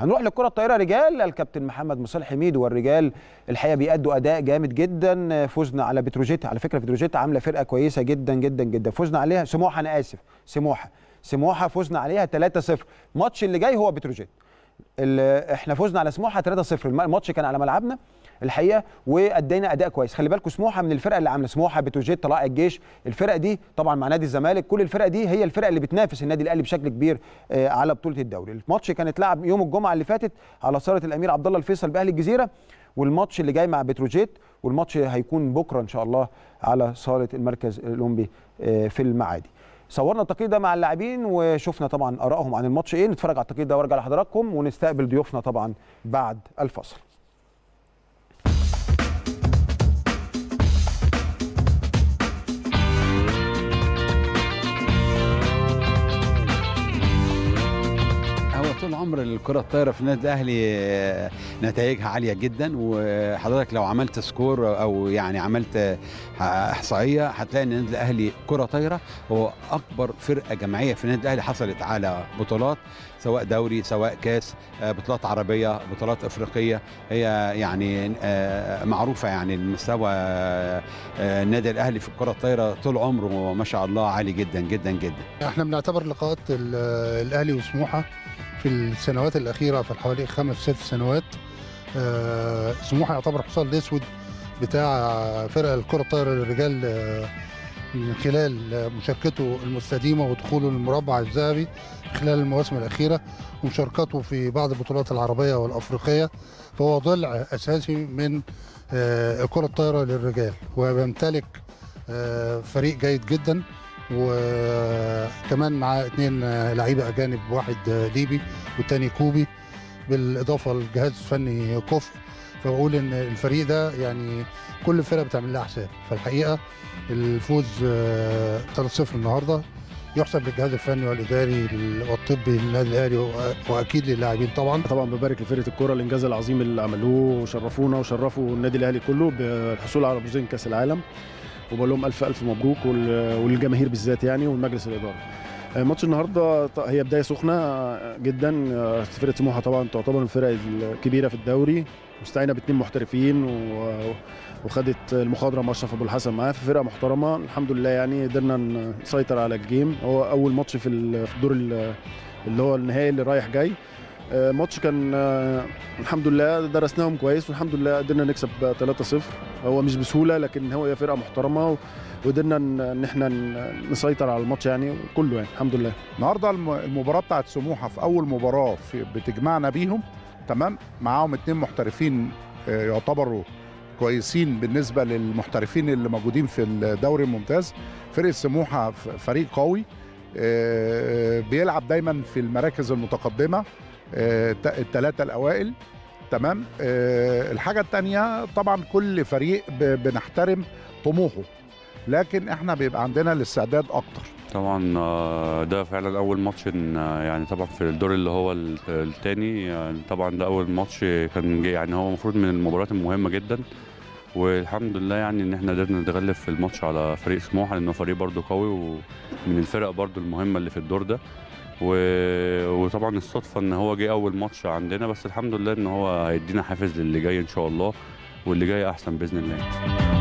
هنروح للكره الطايره رجال الكابتن محمد مصالح حميد والرجال الحقيقه بيأدوا اداء جامد جدا فزنا على بتروجيت على فكره بتروجيت عامله فرقه كويسه جدا جدا جدا فزنا عليها سموحه انا اسف سموحه سموحه فزنا عليها 3-0 الماتش اللي جاي هو بتروجيت ال- احنا فزنا على سموحه 3-0 الم- الماتش كان على ملعبنا الحقيقه وادينا اداء كويس خلي بالكم سموحه من الفرق اللي عامله سموحه بتروجيت طلائع الجيش الفرق دي طبعا مع نادي الزمالك كل الفرق دي هي الفرق اللي بتنافس النادي الاهلي بشكل كبير آه، على بطوله الدوري الماتش كان اتلعب يوم الجمعه اللي فاتت على صاله الامير عبد الله الفيصل باهلي الجزيره والماتش اللي جاي مع بتروجيت والماتش هيكون بكره ان شاء الله على صاله المركز الاولمبي آه، في المعادي صورنا التقرير ده مع اللاعبين وشفنا طبعا ارائهم عن الماتش ايه نتفرج على التقرير ده وارجع لحضراتكم ونستقبل ضيوفنا طبعا بعد الفصل هو طول عمر الكرة الطايرة في النادي الأهلي آه، نتائجها عالية جدا وحضرتك لو عملت سكور أو يعني عملت آه، إحصائية هتلاقي إن النادي الأهلي كرة طايرة هو أكبر فرقة جماعية في النادي الأهلي حصلت على بطولات سواء دوري سواء كاس آه، بطولات عربية بطولات أفريقية هي يعني آه، معروفة يعني المستوى آه، آه، النادي الأهلي في الكرة الطايرة طول عمره ما شاء الله عالي جدا جدا جدا احنا بنعتبر لقاءات ال- الاهلي وسموحه في السنوات الاخيره في حوالي خمس ست سنوات آه، سموحه يعتبر حصان الاسود بتاع فرق الكره الطايره للرجال آه، من خلال آه، مشاركته المستديمه ودخوله للمربع الذهبي خلال المواسم الاخيره ومشاركته في بعض البطولات العربيه والافريقيه فهو ضلع اساسي من آه، الكره الطايره للرجال وبيمتلك آه، فريق جيد جدا وكمان معاه اثنين آه، لعيبه اجانب واحد آه، ليبي والتاني كوبي بالاضافه لجهاز فني كفء فبقول ان الفريق ده يعني كل الفرق بتعمل لها حساب فالحقيقه الفوز آه، 3-0 النهارده يحسب للجهاز الفني والاداري والطبي للنادي الاهلي وأ- واكيد للاعبين طبعا طبعا ببارك لفرقه الكوره الانجاز العظيم اللي عملوه وشرفونا وشرفوا النادي الاهلي كله بالحصول على برزين كاس العالم وبقول لهم الف الف مبروك وال- والجماهير بالذات يعني والمجلس الاداره آه، ماتش النهارده ط- هي بدايه سخنه آه، جدا آه، فرقه سموحه طبعا تعتبر من الفرق الكبيره في الدوري مستعينه باثنين محترفين و- وخدت المخاضره مع اشرف ابو الحسن معاه في فرقه محترمه الحمد لله يعني قدرنا نسيطر على الجيم هو اول ماتش في ال- في الدور ال- اللي هو النهائي اللي رايح جاي آه، ماتش كان آه، الحمد لله درسناهم كويس والحمد لله قدرنا نكسب 3-0 هو مش بسهوله لكن هو هي فرقه محترمه وقدرنا ان إن احنا ن- نسيطر على الماتش يعني كله يعني الحمد لله النهارده الم- المباراه بتاعت سموحه في اول مباراه في بتجمعنا بيهم تمام معاهم اتنين محترفين آه، يعتبروا كويسين بالنسبه للمحترفين اللي موجودين في الدوري الممتاز فرقه سموحه ف- فريق قوي آه، بيلعب دايما في المراكز المتقدمه الثلاثه الاوائل تمام آه، الحاجه الثانيه طبعا كل فريق ب- بنحترم طموحه لكن احنا بيبقى عندنا الاستعداد اكتر طبعا آه، ده فعلا اول ماتش إن- آه، يعني طبعا في الدور اللي هو ال- التاني يعني طبعا ده اول ماتش كان جاي- يعني هو المفروض من المباريات المهمه جدا والحمد لله يعني ان احنا قدرنا نتغلب في الماتش على فريق سموحه لانه فريق برضه قوي ومن الفرق برضه المهمه اللي في الدور ده و... وطبعا الصدفه ان هو جه اول ماتش عندنا بس الحمد لله ان هو هيدينا حافز للي جاي ان شاء الله واللي جاي احسن باذن الله